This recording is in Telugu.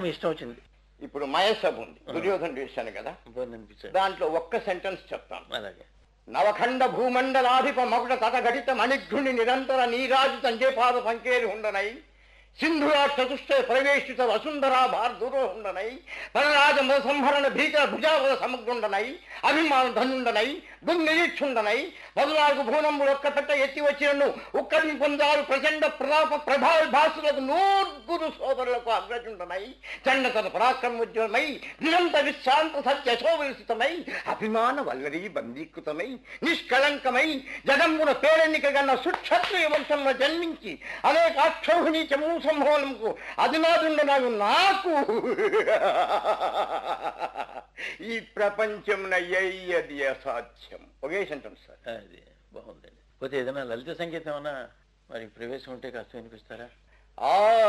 మీ ఇష్టం వచ్చింది ఇప్పుడు మయసభ ఉంది దుర్యోధన చేశాను కదా ఇబ్బంది అనిపించండి దాంట్లో ఒక్క సెంటెన్స్ చెప్తాను అలాగే నవఖండ భూమండలాధిప మకుట తటఘటిత మణిఘ్నుని నిరంతర నీరాజిత అంజేపాద పంకేరు ఉండనై సింధురా చతుష్ట ప్రవేశిత వసుంధరా భార్దురో ఉండనై పరరాజ సంహరణ భీకర భుజావద సమగ్రుండనై అభిమాన ధనుండనై దుర్నిరీక్షుండనై పదునాలుగు భూనములు ఒక్క పెట్ట ఎత్తి వచ్చినను ఉక్కడిని పొందారు ప్రచండ ప్రతాప ప్రభావ భాసులకు నూర్గురు సోదరులకు అగ్రజుండనై చండతన పరాక్రమోజ్వలమై నిరంత విశ్రాంత సత్య శోభితమై అభిమాన వల్లరి బందీకృతమై నిష్కళంకమై జగంబున పేరెన్నిక గన్న సుక్షత్రియ వంశంలో జన్మించి అనేక అక్షోహిణి చమూ సంభవనముకు అధినాదుండనాడు నాకు ఈ ప్రపంచమున ఎయ్యది అసాధ్యం ఒకే సెంటెన్స్ సార్ అది బాగుందండి పోతే ఏదైనా లలిత సంగీతం ఏమన్నా మరి ప్రవేశం ఉంటే కాస్త వినిపిస్తారా ఆ